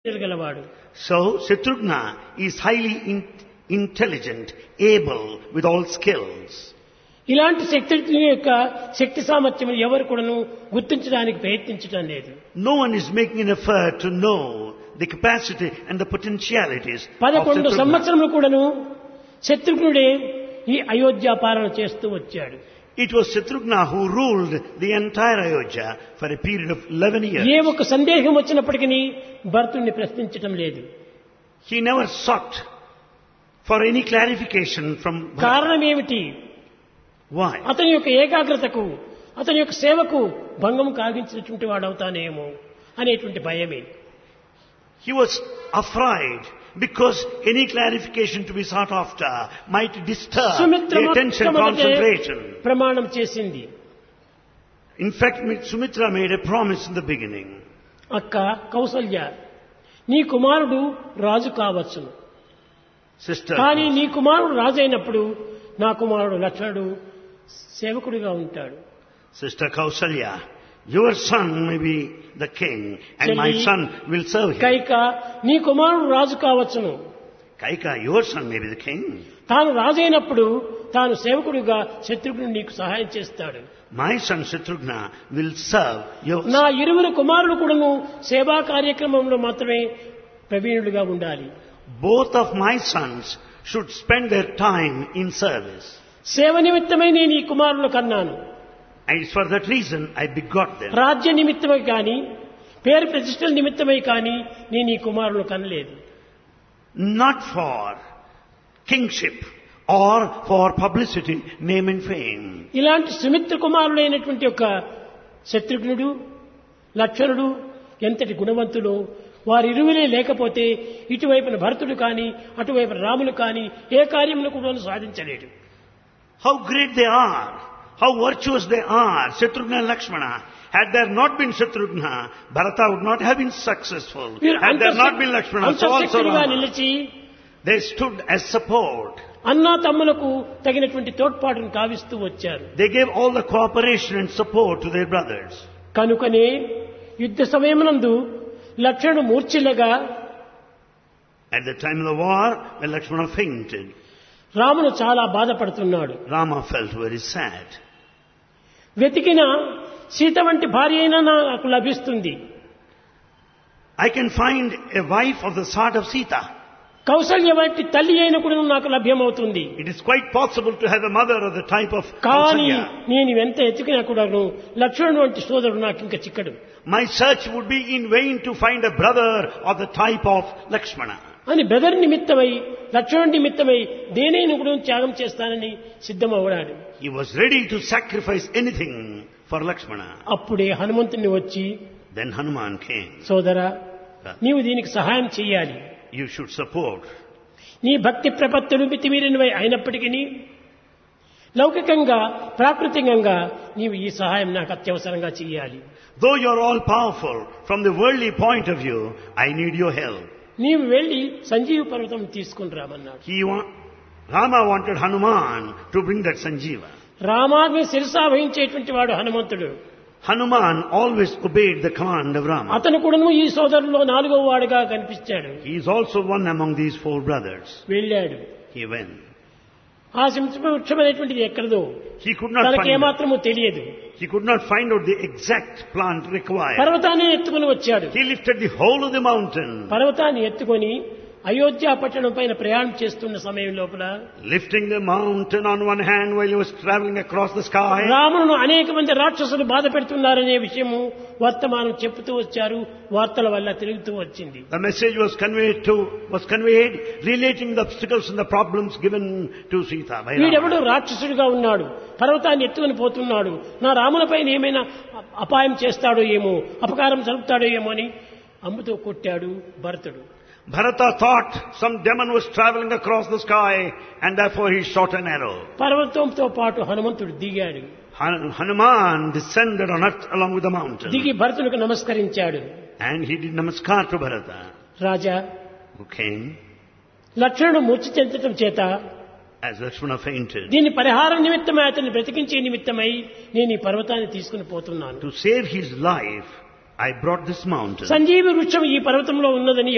గలవాడు So Shatrughna is highly in- intelligent, able with all skills. ఇలాంటి శక్తి యొక్క శక్తి సామర్థ్యం ఎవరు కూడాను గుర్తించడానికి ప్రయత్నించడం లేదు No one is making an effort to know the capacity and the potentialities of పదకొండు Shatrughna. సంవత్సరములు కూడాను శత్రుఘ్నుడే ఈ అయోధ్య పాలన చేస్తూ వచ్చాడు It was Shatrughna who ruled the entire Ayodhya for a period of 11 years. ఏ ఒక్క సందేహం వచ్చినప్పటికీ భరతుణ్ణి ప్రశ్నించటం లేదు He never sought for any clarification from Bharata. కారణం ఏమిటి Why? అతని యొక్క ఏకాగ్రతకు అతని యొక్క సేవకు భంగం కాగించినటువంటి వాడు అవుతానేమో అనేటువంటి భయమే He was afraid because any clarification to be sought after might disturb Sumitra the attention మొట్టమొదటే concentration. ప్రమాణం చేసింది In fact, Sumitra made a promise in the beginning. అక్క కౌసల్య నీ కుమారుడు రాజు కావచ్చును Sister, కానీ నీ కుమారుడు రాజు అయినప్పుడు నా కుమారుడు లక్ష్మణుడు సేవకుడిగా ఉంటాడు Sister Kausalya, your son may be the king and my Chelli, son will serve him. Kaika నీ కుమారుడు రాజు కావచ్చును Kaika, your son may be the king. తాను రాజు అయినప్పుడు తాను సేవకుడిగా శత్రుఘ్నుడు నీకు సహాయం చేస్తాడు My son Shatrughna will serve your నా ఇరువురు కుమారులు కూడాను సేవా కార్యక్రమంలో మాత్రమే ప్రవీణులుగా ఉండాలి Both of my sons should spend their time in service. సేవ నిమిత్తమై నేను ఈ కుమారులు కన్నాను And it's for that reason I begot them. రాజ్య నిమిత్తమై కానీ పేరు ప్రతిష్టల నిమిత్తమై కానీ నేను ఈ కుమారులు కనలేదు Not for kingship or for publicity, name and fame. ఇలాంటి సుమిత్ర కుమారుడైనటువంటి ఒక శత్రుఘ్నుడు లక్ష్మణుడు ఎంతటి గుణవంతులు వారిరువులే లేకపోతే ఇటువైపున భరతుడు కానీ అటువైపున రాములు కానీ ఏ కార్యమును కూడా సాధించలేడు How great they are, how virtuous they are, Shatrughna and Lakshmana. Had there not been Shatrughna, Bharata would not have been successful. వీరు Had there not been Lakshmana, so also అంతర్శక్తులుగా Rama. నిలిచి They stood as support. అన్నా తమ్ములకు తగినటువంటి తోడ్పాటును కావిస్తూ వచ్చారు They gave all the cooperation and support to their brothers. కనుకనే యుద్ధ సమయమునందు లక్ష్మణుడు మూర్ఛిల్లగా At the time of the war, when Lakshmana fainted, రాముడు చాలా బాధపడుతున్నాడు Rama felt very sad. వెతికిన సీత వంటి భార్య అయినా నాకు లభిస్తుంది I can find a wife of the sort of Sita. Kaushalya వంటి తల్లి అయిన కూడా నాకు లభ్యమవుతుంది It is quite possible to have a mother of the type of కానీ Kausalya. నేను ఎంత ఎతికినా కూడాను లక్ష్మణుడు వంటి సోదరుడు నాకు ఇంకా చిక్కడు My search would be in vain to find a brother of the type of Lakshmana. అని బ్రదర్ నిమిత్తమై లక్ష్మణుడి నిమిత్తమై దేనైనా కూడా త్యాగం చేస్తానని సిద్ధమవుడాడు He was ready to sacrifice anything for Lakshmana. అప్పుడే హనుమంతుని వచ్చి Then Hanuman came. సోదరా నీవు దీనికి సహాయం చేయాలి You should support. నీ భక్తి ప్రపత్తులు మితిమీరినవై అయినప్పటికీ లౌకికంగా ప్రాకృతికంగా నీవు ఈ సహాయం నాకు అత్యవసరంగా చేయాలి Though you're all powerful, from the worldly point of view, I need your help. నీవు వెళ్ళి సంజీవ పర్వతం తీసుకుని రామన్నాడు He wa- Rama wanted Hanuman to bring that Sanjeeva. రామాగ్ని శిరసావహించేటువంటి వాడు హనుమంతుడు Hanuman always obeyed the command of Rama. అతను కూడాను ఈ సోదరులో నాలుగవ వాడుగా కనిపించాడు He is also one among these four brothers. వెళ్ళాడు He went. ఆ వృక్షమైనటువంటిది ఎక్కడదో He could not తనకి find out, ఏమాత్రము తెలియదు he could not find out the exact plant required. పర్వతాన్ని ఎత్తుకుని వచ్చాడు He lifted the whole of the mountain, పర్వతాన్ని ఎత్తుకొని అయోధ్య పట్టణం పైన ప్రయాణం చేస్తున్న సమయం లోపల lifting the mountain on one hand while he was traveling across the sky. రామును అనేక మంది రాక్షసులు బాధ పెడుతున్నారనే విషయము వర్తమానం చెప్తూ వచ్చారు వార్తల వల్ల తిరుగుతూ వచ్చింది The message was conveyed to was conveyed relating the obstacles and the problems given to Sita by వీడెవడు Rama. రాక్షసుడిగా ఉన్నాడు పర్వతాన్ని ఎత్తుకుని పోతున్నాడు నా రాములపైన ఏమైనా అపాయం చేస్తాడో ఏమో అపకారం జరుపుతాడో ఏమో అని అమ్ముతో కొట్టాడు భరతుడు Bharata thought some demon was traveling across the sky and therefore he shot an arrow. పర్వతంతో పాటు హనుమంతుడు దిగాడు Han- Hanuman descended on earth along with the mountain దిగి భరతునికి నమస్కరించాడు and he did namaskar to Bharata Raja who came లక్ష్మణుడు మూర్చి చెందటం చేత as Lakshmana fainted. దీని పరిహారం నిమిత్తమై అతన్ని బ్రతికించే నిమిత్తమై నేను ఈ పర్వతాన్ని తీసుకుని పోతున్నాను To save his life, I brought this mountain. సంజీవి వృక్షం ఈ పర్వతంలో ఉన్నదని